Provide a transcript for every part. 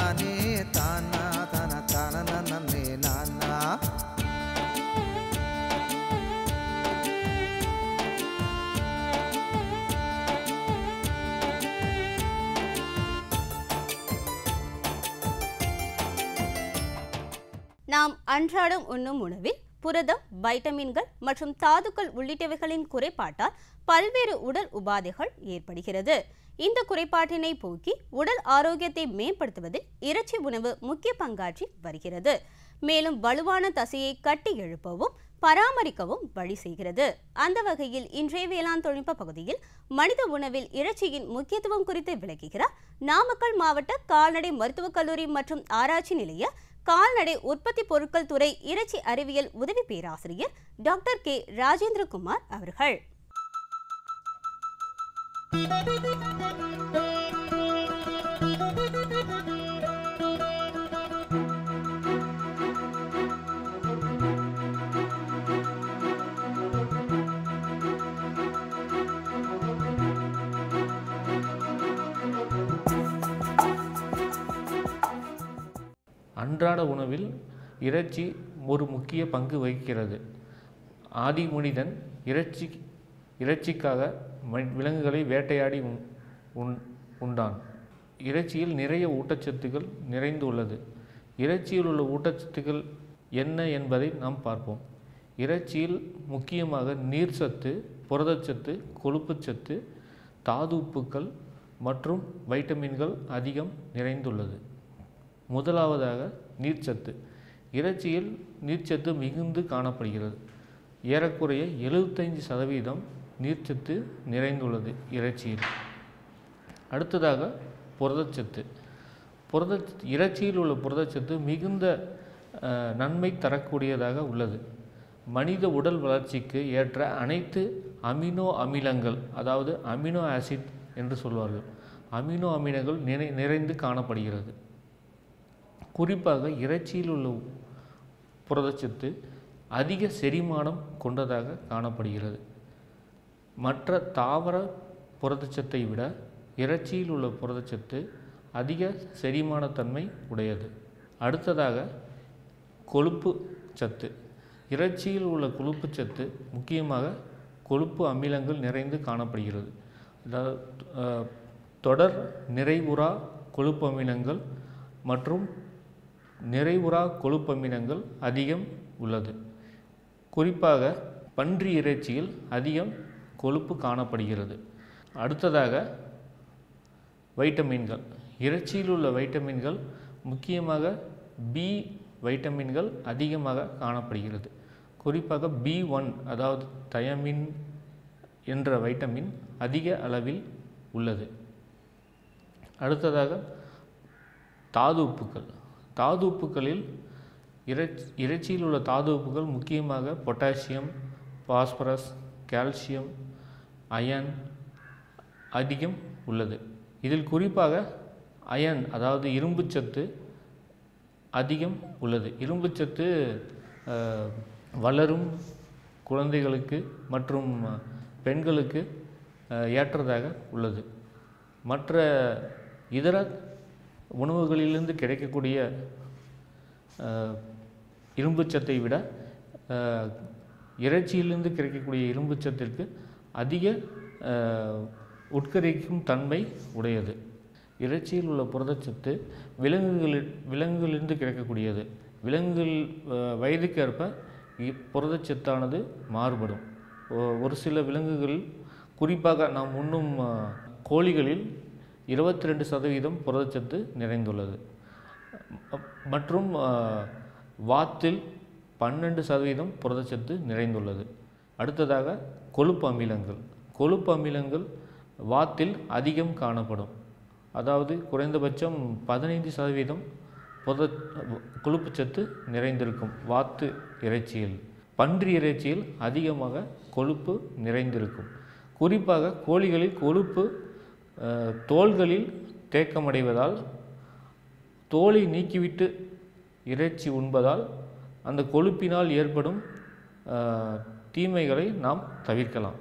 தானே தானா தன தான நன்னே நானா நாம் அன்றாடம் உண்ணும் உணவில் புரதம் வைட்டமின்கள் மற்றும் தாதுக்கள் உள்ளிட்டவைகளின் குறைபாட்டால் பல்வேறு உடல் உபாதைகள் ஏற்படுகிறது இந்த குறைபாட்டினை போக்கி உடல் ஆரோக்கியத்தை மேம்படுத்துவதில் இறைச்சி உணவு முக்கிய பங்காற்றி வருகிறது மேலும் வலுவான தசையை கட்டி எழுப்பவும் பராமரிக்கவும் வழி செய்கிறது அந்த வகையில் இன்றைய வேளாண் தொழில்நுட்ப பகுதியில் மனித உணவில் இறைச்சியின் முக்கியத்துவம் குறித்து விளக்குகிறார் நாமக்கல் மாவட்ட கால்நடை மருத்துவக் கல்லூரி மற்றும் ஆராய்ச்சி நிலைய கால்நடை உற்பத்தி பொருட்கள் துறை இறைச்சி அறிவியல் உதவி பேராசிரியர் டாக்டர் கே ராஜேந்திரகுமார் அவர்கள் அன்றாட உணவில் இறைச்சி ஒரு முக்கிய பங்கு வகிக்கிறது ஆதி மனிதன் இறைச்சி இறைச்சிக்காக ம- விலங்குகளை வேட்டையாடி உண் உண் உண்டான் இறைச்சியில் நிறைய ஊட்டச்சத்துக்கள் நிறைந்துள்ளது இறைச்சியில் உள்ள ஊட்டச்சத்துக்கள் என்ன என்பதை நாம் பார்ப்போம் இறைச்சியில் முக்கியமாக நீர்ச்சத்து புரதச்சத்து கொழுப்புச்சத்து தாது உப்புக்கள் மற்றும் வைட்டமின்கள் அதிகம் நிறைந்துள்ளது முதலாவதாக நீர்ச்சத்து இறைச்சியில் நீர்ச்சத்து மிகுந்து காணப்படுகிறது ஏறக்குறைய எழுபத்தைந்து சதவீதம் நீர்ச்சத்து நிறைந்துள்ளது இறைச்சியில் அடுத்ததாக புரதச்சத்து புரத இறைச்சியில் உள்ள புரதச்சத்து மிகுந்த அஹ், நன்மை தரக்கூடியதாக உள்ளது மனித உடல் வளர்ச்சிக்கு ஏற்ற அனைத்து அமினோ அமிலங்கள் அதாவது அமினோ ஆசிட் என்று சொல்வார்கள் அமினோ அமிலங்கள் நிறை நிறைந்து காணப்படுகிறது குறிப்பாக இறைச்சியில் உள்ள புரதச்சத்து அதிக செரிமானம் கொண்டதாக காணப்படுகிறது மற்ற தாவர புரதச்சத்தை விட இறைச்சியில் உள்ள புரதச்சத்து அதிக செரிமானத்தன்மை உடையது அடுத்ததாக கொழுப்பு சத்து இறைச்சியில் உள்ள கொழுப்பு சத்து முக்கியமாக கொழுப்பு அமிலங்கள் நிறைந்து காணப்படுகிறது அதாவது அஹ், தொடர் நிறைவுறா கொழுப்பு அமிலங்கள் மற்றும் நிறைவுறா கொழுப்பு அமிலங்கள் அதிகம் உள்ளது குறிப்பாக பன்றி இறைச்சியில் அதிகம் கொழுப்பு காணப்படுகிறது அடுத்ததாக வைட்டமின்கள் இறைச்சியில் உள்ள வைட்டமின்கள் முக்கியமாக பி வைட்டமின்கள் அதிகமாக காணப்படுகிறது குறிப்பாக பி ஒன் அதாவது தயமின் என்ற வைட்டமின் அதிக அளவில் உள்ளது அடுத்ததாக தாது உப்புக்கள் தாது உப்புக்களில் இறைச்சி இறைச்சியில் உள்ள தாது உப்புகள் முக்கியமாக பொட்டாசியம் பாஸ்பரஸ் கால்சியம் அயன் அதிகம் உள்ளது இதில் குறிப்பாக அயன் அதாவது இரும்புச்சத்து அதிகம் உள்ளது இரும்புச்சத்து அஹ், வளரும் குழந்தைகளுக்கு மற்றும் பெண்களுக்கு அஹ், ஏற்றதாக உள்ளது மற்ற இதர உணவுகளிலிருந்து கிடைக்கக்கூடிய அஹ், இரும்புச்சத்தை விட அஹ், இறைச்சியிலிருந்து கிடைக்கக்கூடிய இரும்புச்சத்திற்கு அதிக அஹ், உட்கரிக்கும் தன்மை உடையது இறைச்சியில் உள்ள புரதச்சத்து விலங்குகளில் விலங்குகளிலிருந்து கிடைக்கக்கூடியது விலங்குகள் அஹ், வயதுக்கேற்ப இப் புரதச்சத்தானது மாறுபடும் ஒ- ஒரு சில விலங்குகள் குறிப்பாக நாம் உண்ணும் அஹ், கோழிகளில் இருபத்தி ரெண்டு சதவீதம் புரதச்சத்து நிறைந்துள்ளது ம- மற்றும் அஹ், வாத்தில் பன்னெண்டு சதவீதம் புரதச்சத்து நிறைந்துள்ளது அடுத்ததாக கொழுப்பு அமிலங்கள் கொழுப்பு அமிலங்கள் வாத்தில் அதிகம் காணப்படும் அதாவது குறைந்தபட்சம் பதினைந்து சதவீதம் புரத கொழுப்புச்சத்து நிறைந்திருக்கும் வாத்து இறைச்சியில் பன்றி இறைச்சியில் அதிகமாக கொழுப்பு நிறைந்திருக்கும் குறிப்பாக கோழிகளில் கொழுப்பு அஹ், தோள்களில் தேக்கமடைவதால் தோலை நீக்கிவிட்டு இறைச்சி உண்பதால் அந்த கொழுப்பினால் ஏற்படும் அஹ், தீமைகளை நாம் தவிர்க்கலாம்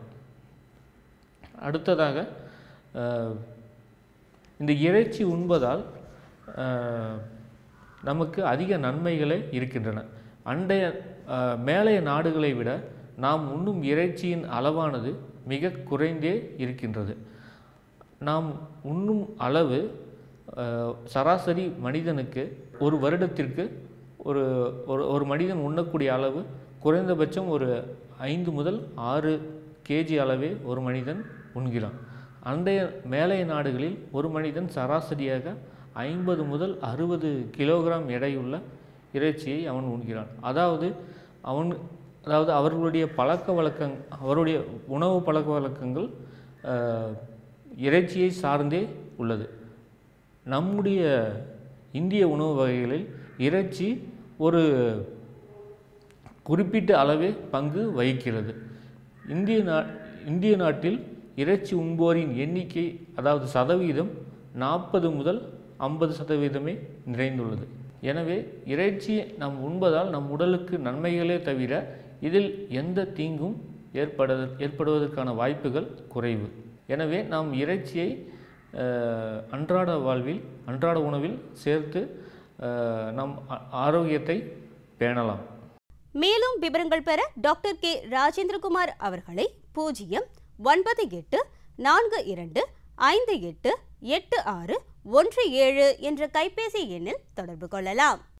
அடுத்ததாக அஹ், இந்த இறைச்சி உண்பதால் அஹ், நமக்கு அதிக நன்மைகளே இருக்கின்றன அண்டைய அஹ், மேலைய நாடுகளை விட நாம் உண்ணும் இறைச்சியின் அளவானது மிக குறைந்தே இருக்கின்றது நாம் உண்ணும் அளவு அஹ், சராசரி மனிதனுக்கு ஒரு வருடத்திற்கு ஒரு ஒரு ஒரு மனிதன் உண்ணக்கூடிய அளவு குறைந்தபட்சம் ஒரு ஐந்து முதல் ஆறு கேஜி அளவே ஒரு மனிதன் உண்கிறான் அண்டைய மேலைய நாடுகளில் ஒரு மனிதன் சராசரியாக ஐம்பது முதல் அறுபது கிலோகிராம் எடையுள்ள இறைச்சியை அவன் உண்கிறான் அதாவது அவன் அதாவது அவர்களுடைய பழக்க வழக்கங் அவருடைய உணவு பழக்க வழக்கங்கள் அஹ், இறைச்சியை சார்ந்தே உள்ளது நம்முடைய இந்திய உணவு வகைகளில் இறைச்சி ஒரு குறிப்பிட்ட அளவே பங்கு வகிக்கிறது இந்திய நா இந்திய நாட்டில் இறைச்சி உண்போரின் எண்ணிக்கை அதாவது சதவீதம் நாற்பது முதல் ஐம்பது சதவீதமே நிறைந்துள்ளது எனவே இறைச்சி நாம் உண்பதால் நம் உடலுக்கு நன்மைகளே தவிர இதில் எந்த தீங்கும் ஏற்பட ஏற்படுவதற்கான வாய்ப்புகள் குறைவு எனவே நாம் இறைச்சியை அஹ், அன்றாட வாழ்வில் அன்றாட உணவில் சேர்த்து அஹ், நம் ஆ- ஆரோக்கியத்தை பேணலாம் மேலும் விவரங்கள் பெற டாக்டர் கே ராஜேந்திரகுமார் அவர்களை பூஜ்ஜியம் ஒன்பது எட்டு நான்கு இரண்டு ஐந்து எட்டு எட்டு ஆறு ஒன்று ஏழு என்ற கைபேசி எண்ணில் தொடர்பு கொள்ளலாம்